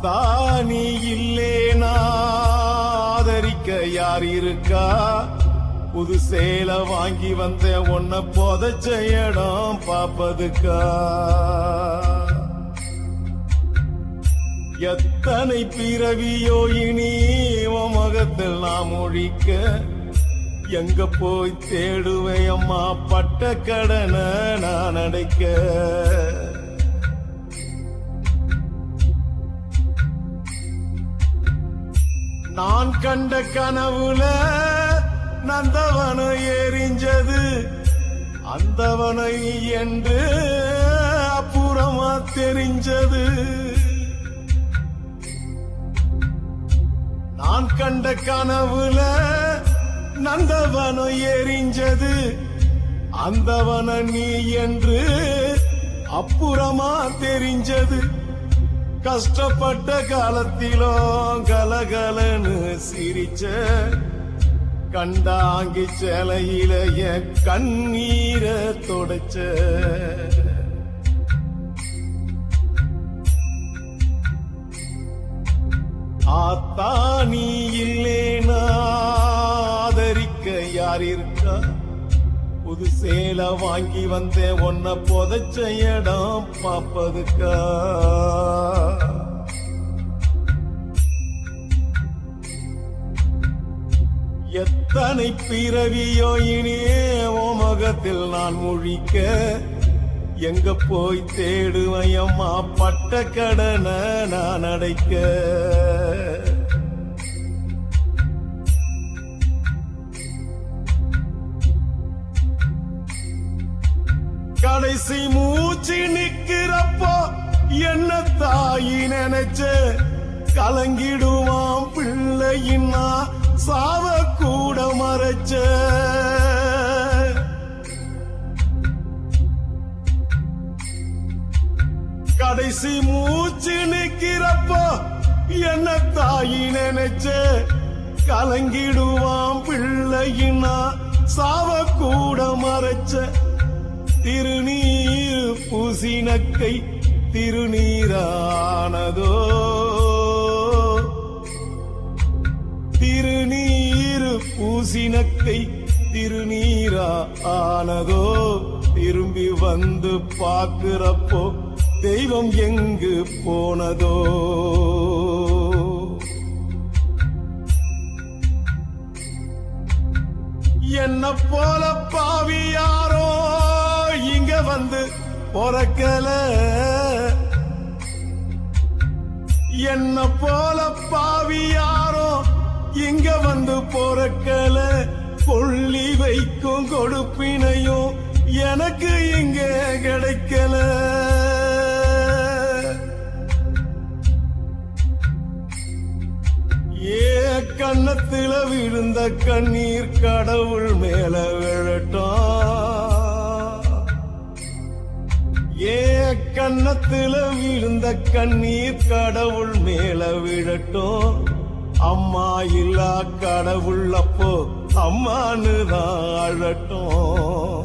ஆத்தா நீ இல்லேனா ஆதரிக்க யார் இருக்கா புது சேலை வாங்கி வந்த உன்னை புதைச்ச இடம் பாப்பதுக்கா எத்தனை பிறவியோ இனி உன் முகத்தில் நாம் ஒழிக்க எங்க போய் தேடுவேன் அம்மா பட்ட கடனை நான் அடைக்க நான் கண்ட கனவுல நந்தவன எரிஞ்சது அந்தவனை என்று அப்புறமா தெரிஞ்சது நான் கண்ட கனவுல நந்தவனம் எரிஞ்சது அந்தவன நீ என்று அப்புறமா தெரிஞ்சது கஷ்டப்பட்ட காலத்திலும் கலகலன்னு சிரிச்ச கண்டாங்கி சேலையில என் கண்ணீரை தொடச்ச ஆத்தா நீ இல்லேனா ஆதரிக்க யார் இருக்கா புது சேலை வாங்கி வந்தேன் உன்னை புதைச்ச இடம் பாப்பதுக்கா எத்தனை பிறவியோ இனியே உன் முகத்தில் நான் முழிக்க எங்க போய் தேடுவேன் அம்மா பட்ட கடனை நான் அடைக்க கடைசி மூச்சு நிக்கிறப்போ என்ன தாயி நினைச்ச கலங்கிடுவான் பிள்ளையின்னா சாவ கூட மறைச்ச கடைசி மூச்சு நிக்கிறப்போ என்ன தாயி நினைச்ச கலங்கிடுவான் பிள்ளையினா சாவ கூட மறைச்ச திருநீர் பூசினக்கை திருநீரானதோ திருநீர் பூசினக்கை திருநீரா ஆனதோ திரும்பி வந்து பார்க்கிறப்போ தெய்வம் எங்கு போனதோ என்ன போல பாவி யாரோ இங்க வந்து பொறக்கல என்ன போல பாவி யாரோ இங்க வந்து பொறக்கல கொள்ளி வைக்கும் கொடுப்பினையும் எனக்கு இங்க கிடைக்கல ஏ கண்ணத்துல விழுந்த கண்ணீர் கடவுள் மேல விழட்டும் ஏ கண்ணத்துல விழுந்த கண்ணீர் கடவுள் மேல விழட்டும் அம்மா இல்லா கடவுள் அப்போ அம்மானு தான் அழட்டும்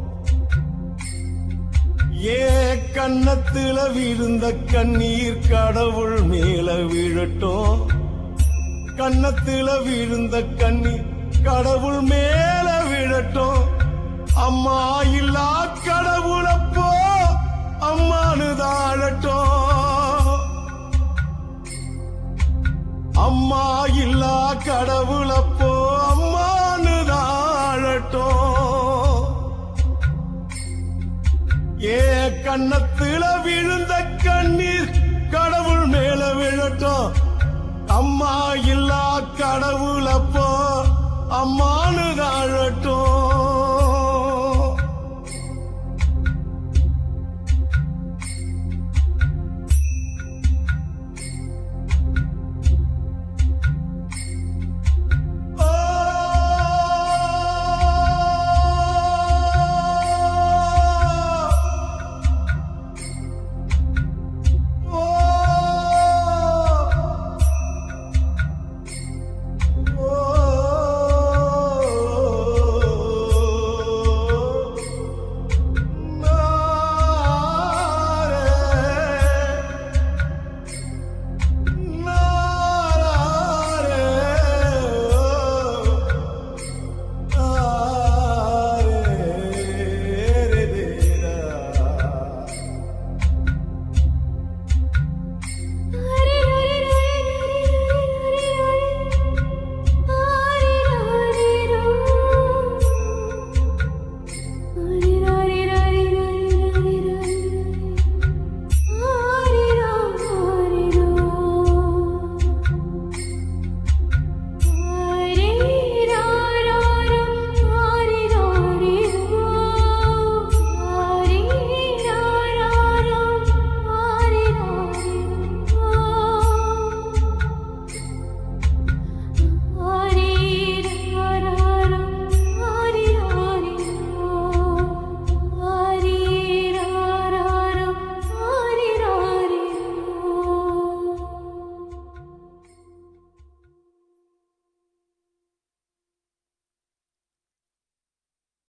ஏ கண்ணத்துல விழுந்த கண்ணீர் கடவுள் மேல விழட்டும் கண்ணத்துல விழுந்த கண்ணீர் கடவுள் மேல விழட்டும் அம்மா இல்லா கடவுளப்போ அம்மானு தாழட்டும் அம்மா இல்லா கடவுளப்போ அம்மானு தாழட்டும் ஏ கண்ணத்துல விழுந்த கண்ணீர் கடவுள் மேல விழட்டும் அம்மா இல்லா கடவுளப்போ அம்மானு தாழட்டும்